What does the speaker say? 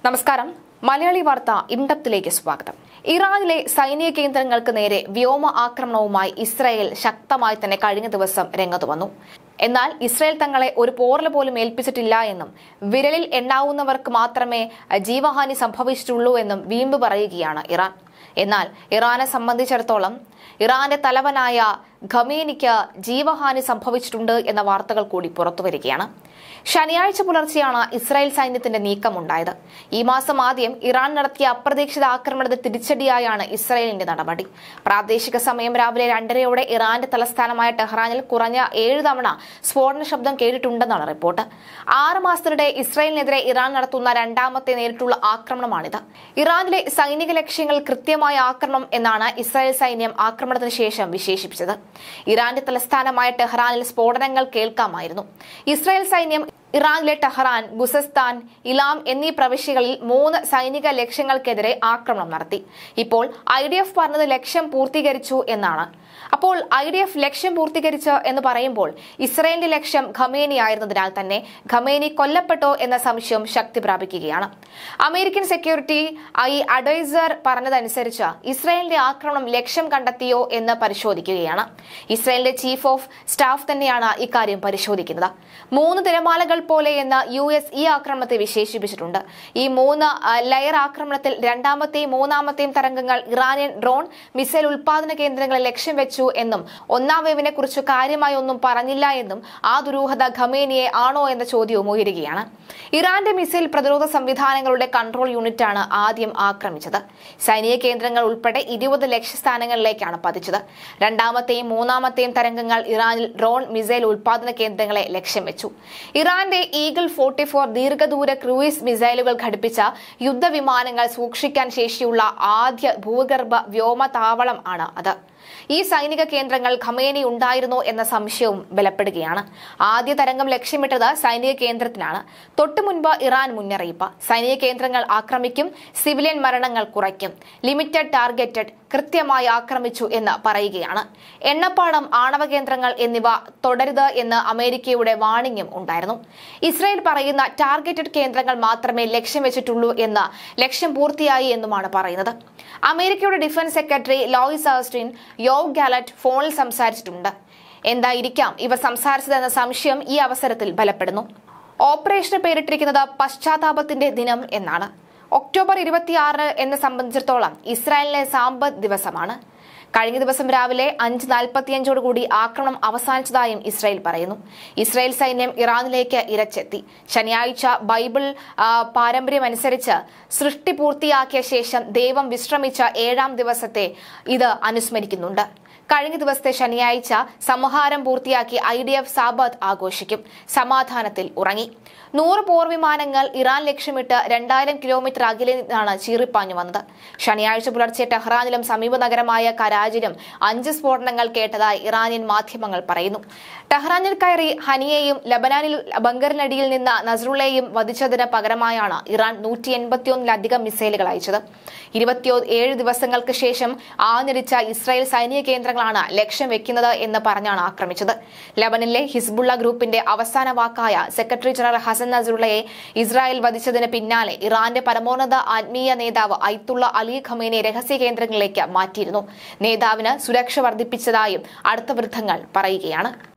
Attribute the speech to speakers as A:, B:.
A: നമസ്കാരം മലയാളി വാർത്ത ഇൻഡപ്തിലേക്ക് സ്വാഗതം ഇറാനിലെ സൈനിക കേന്ദ്രങ്ങൾക്ക് നേരെ വ്യോമ ആക്രമണവുമായി ഇസ്രായേൽ ശക്തമായി തന്നെ കഴിഞ്ഞ ദിവസം രംഗത്ത് വന്നു എന്നാൽ ഇസ്രായേൽ തങ്ങളെ ഒരു പോറൽ പോലും ഏൽപ്പിച്ചിട്ടില്ല എന്നും വിരലിൽ എണ്ണാവുന്നവർക്ക് മാത്രമേ ജീവഹാനി സംഭവിച്ചിട്ടുള്ളൂ എന്നും വീമ്പ് പറയുകയാണ് ഇറാൻ എന്നാൽ ഇറാനെ സംബന്ധിച്ചിടത്തോളം ഇറാന്റെ തലവനായ ഖമേനിക്ക് ജീവഹാനി സംഭവിച്ചിട്ടുണ്ട് എന്ന വാർത്തകൾ കൂടി പുറത്തുവരികയാണ് ശനിയാഴ്ച പുലർച്ചെയാണ് ഇസ്രായേൽ സൈന്യത്തിന്റെ നീക്കമുണ്ടായത് ഈ മാസം ആദ്യം ഇറാൻ നടത്തിയ അപ്രതീക്ഷിത ആക്രമണത്തെ തിരിച്ചടിയായാണ് ഇസ്രായേലിന്റെ നടപടി പ്രാദേശിക സമയം രാവിലെ രണ്ടരയോടെ ഇറാന്റെ തലസ്ഥാനമായ ടെഹ്റാനിൽ കുറഞ്ഞ ഏഴ് തവണ സ്ഫോടന ശബ്ദം കേട്ടിട്ടുണ്ടെന്നാണ് റിപ്പോർട്ട് ആറ് മാസത്തിനിടെ ഇസ്രായേലിനെതിരെ ഇറാൻ നടത്തുന്ന രണ്ടാമത്തെ നേരിട്ടുള്ള ആക്രമണമാണിത് ഇറാനിലെ സൈനിക ലക്ഷ്യങ്ങൾ കൃത്യമായ ആക്രമണം എന്നാണ് ഇസ്രായേൽ സൈന്യം ആക്രമണത്തിന് ശേഷം വിശേഷിപ്പിച്ചത് ഇറാന്റെ തലസ്ഥാനമായ ടെഹ്റാനിൽ സ്ഫോടനങ്ങൾ കേൾക്കാമായിരുന്നു ഇസ്രായേൽ സൈന്യം ഇറാനിലെ ടെഹ്റാൻ ഗുസസ്താൻ ഇലാം എന്നീ പ്രവിശ്യകളിൽ മൂന്ന് സൈനിക ലക്ഷ്യങ്ങൾക്കെതിരെ ആക്രമണം നടത്തി ഇപ്പോൾ ഐ ഡി എഫ് പറഞ്ഞത് ലക്ഷ്യം പൂർത്തീകരിച്ചു എന്നാണ് അപ്പോൾ ഐ ഡി എഫ് ലക്ഷ്യം പൂർത്തീകരിച്ച് എന്ന് പറയുമ്പോൾ ഇസ്രയേലിന്റെ ലക്ഷ്യം ഖമേനി ആയിരുന്നതിനാൽ തന്നെ ഖമേനി കൊല്ലപ്പെട്ടോ എന്ന സംശയം ശക്തി പ്രാപിക്കുകയാണ് അമേരിക്കൻ സെക്യൂരിറ്റി ഐ അഡ്വൈസർ പറഞ്ഞതനുസരിച്ച് ഇസ്രയേലിന്റെ ആക്രമണം ലക്ഷ്യം കണ്ടെത്തിയോ എന്ന് പരിശോധിക്കുകയാണ് ഇസ്രയേലിന്റെ ചീഫ് ഓഫ് സ്റ്റാഫ് തന്നെയാണ് ഇക്കാര്യം പരിശോധിക്കുന്നത് മൂന്ന് തിരമാലകൾ പോലെ എന്ന് യു എസ് ഈ ആക്രമണത്തെ വിശേഷിപ്പിച്ചിട്ടുണ്ട് ഈ മൂന്ന് ആ, ലെയർ ആക്രമണത്തിൽ രണ്ടാമത്തെയും മൂന്നാമത്തെയും തരംഗങ്ങൾ ഇറാനിയൻ ഡ്രോൺ മിസൈൽ ഉൽപാദന കേന്ദ്രങ്ങളെ ലക്ഷ്യം വെച്ചു എന്നും ഒന്നാം വേവിനെ കുറിച്ച് കാര്യമായി ഒന്നും പറഞ്ഞില്ല എന്നും ആ ദുരൂഹത ഖമേനിയെ ആണോ എന്ന ചോദ്യവും ഉയരുകയാണ് ഇറാന്റെ മിസൈൽ പ്രതിരോധ സംവിധാനങ്ങളുടെ കൺട്രോൾ യൂണിറ്റാണ് ആദ്യം ആക്രമിച്ചത് സൈനിക കേന്ദ്രങ്ങൾ ഉൾപ്പെടെ ഇരുപത് ലക്ഷ്യസ്ഥാനങ്ങളിലേക്കാണ് പതിച്ചത് രണ്ടാമത്തെയും മൂന്നാമത്തെയും തരംഗങ്ങൾ ഇറാനിൽ ഡ്രോൺ മിസൈൽ ഉൽപാദന കേന്ദ്രങ്ങളെ ലക്ഷ്യം വെച്ചു ഇറാന്റെ ഈഗിൾ ഫോർട്ടി ഫോർ ദീർഘദൂര ക്രൂയിസ് മിസൈലുകൾ ഘടിപ്പിച്ച യുദ്ധവിമാനങ്ങൾ സൂക്ഷിക്കാൻ ശേഷിയുള്ള ആദ്യ ഭൂഗർഭ വ്യോമ താവളം ആണ് അത് ഈ സൈനിക കേന്ദ്രങ്ങൾ ഖമേനി ഉണ്ടായിരുന്നോ എന്ന സംശയവും ബലപ്പെടുകയാണ് ആദ്യ തരംഗം ലക്ഷ്യമിട്ടത് സൈനിക കേന്ദ്രത്തിനാണ് തൊട്ടു മുൻപ് ഇറാൻ മുന്നറിയിപ്പ് സൈനിക കേന്ദ്രങ്ങൾ ആക്രമിക്കും സിവിലിയൻ മരണങ്ങൾ കുറയ്ക്കും ലിമിറ്റഡ് ടാർഗറ്റഡ് കൃത്യമായി ആക്രമിച്ചു എന്ന് പറയുകയാണ് എണ്ണപ്പാടം ആണവ കേന്ദ്രങ്ങൾ എന്നിവ തുടരുത് എന്ന് അമേരിക്കയുടെ വാണിംഗും ഉണ്ടായിരുന്നു ഇസ്രായേൽ പറയുന്ന ടാർഗറ്റഡ് കേന്ദ്രങ്ങൾ മാത്രമേ ലക്ഷ്യം വെച്ചിട്ടുള്ളൂ എന്ന് ലക്ഷ്യം പൂർത്തിയായി എന്നുമാണ് പറയുന്നത് അമേരിക്കയുടെ defence secretary Lloyd Austin Yoav Gallant ഫോണിൽ സംസാരിച്ചിട്ടുണ്ട് എന്തായിരിക്കാം ഇവ സംസാരിച്ചതെന്ന സംശയം ഈ അവസരത്തിൽ ബലപ്പെടുന്നു ഓപ്പറേഷന് പേരിട്ടിരിക്കുന്നത് പശ്ചാത്താപത്തിന്റെ ദിനം എന്നാണ് ഒക്ടോബർ ഇരുപത്തിയാറ് എന്നെ സംബന്ധിച്ചിടത്തോളം ഇസ്രായേലിലെ സാമ്പത്ത് ദിവസമാണ് കഴിഞ്ഞ ദിവസം രാവിലെ അഞ്ച് നാൽപ്പത്തിയഞ്ചോടുകൂടി ആക്രമണം അവസാനിച്ചതായും ഇസ്രായേൽ പറയുന്നു ഇസ്രായേൽ സൈന്യം ഇറാനിലേക്ക് ഇരച്ചെത്തി ശനിയാഴ്ച ബൈബിൾ ആ, പാരമ്പര്യമനുസരിച്ച് സൃഷ്ടി പൂർത്തിയാക്കിയ ശേഷം ദൈവം വിശ്രമിച്ച ഏഴാം ദിവസത്തെ ഇത് അനുസ്മരിക്കുന്നുണ്ട് കഴിഞ്ഞ ദിവസത്തെ ശനിയാഴ്ച സംഹാരം പൂർത്തിയാക്കി ഐ ഡി എഫ് സാബത്ത് ആഘോഷിക്കും സമാധാനത്തിൽ ഉറങ്ങി നൂറ് പോർവിമാനങ്ങൾ ഇറാൻ ലക്ഷ്യമിട്ട് രണ്ടായിരം കിലോമീറ്റർ അകലെ നിന്നാണ് ചീറിപ്പാഞ്ഞു വന്നത് ശനിയാഴ്ച പുലർച്ചെ ടെഹ്റാനിലും സമീപ നഗരമായ കരാജിലും അഞ്ച് സ്ഫോടനങ്ങൾ കേട്ടതായി ഇറാനിയൻ മാധ്യമങ്ങൾ പറയുന്നു ടെഹ്റാനിൽ കയറി ഹനിയെയും ലബനാനിൽ ബങ്കറിനടിയിൽ നിന്ന് നസ്രുള്ളയെയും വധിച്ചതിന് പകരമായാണ് ഇറാൻ നൂറ്റി എൺപത്തിയൊന്നിലധികം മിസൈലുകൾ അയച്ചത് ഇരുപത്തിയോ ഏഴ് ദിവസങ്ങൾക്ക് ശേഷം ആഞ്ഞടിച്ച ഇസ്രായേൽ സൈനിക കേന്ദ്രങ്ങളാണ് ലക്ഷ്യം വെക്കുന്നത് എന്ന് പറഞ്ഞാണ് ആക്രമിച്ചത് ലബനിലെ ഹിസ്ബുള്ള ഗ്രൂപ്പിന്റെ അവസാന വാക്കായ സെക്രട്ടറി ജനറൽ ഹസൻ നസറുള്ളയെ ഇസ്രായേൽ വധിച്ചതിന് പിന്നാലെ ഇറാന്റെ പരമോന്നത ആത്മീയ നേതാവ് ഐത്തുള്ള അലി ഖമേനെ രഹസ്യ കേന്ദ്രങ്ങളിലേക്ക് മാറ്റിയിരുന്നു നേതാവിന് സുരക്ഷ വർദ്ധിപ്പിച്ചതായും അടുത്ത വൃത്തങ്ങൾ പറയുകയാണ്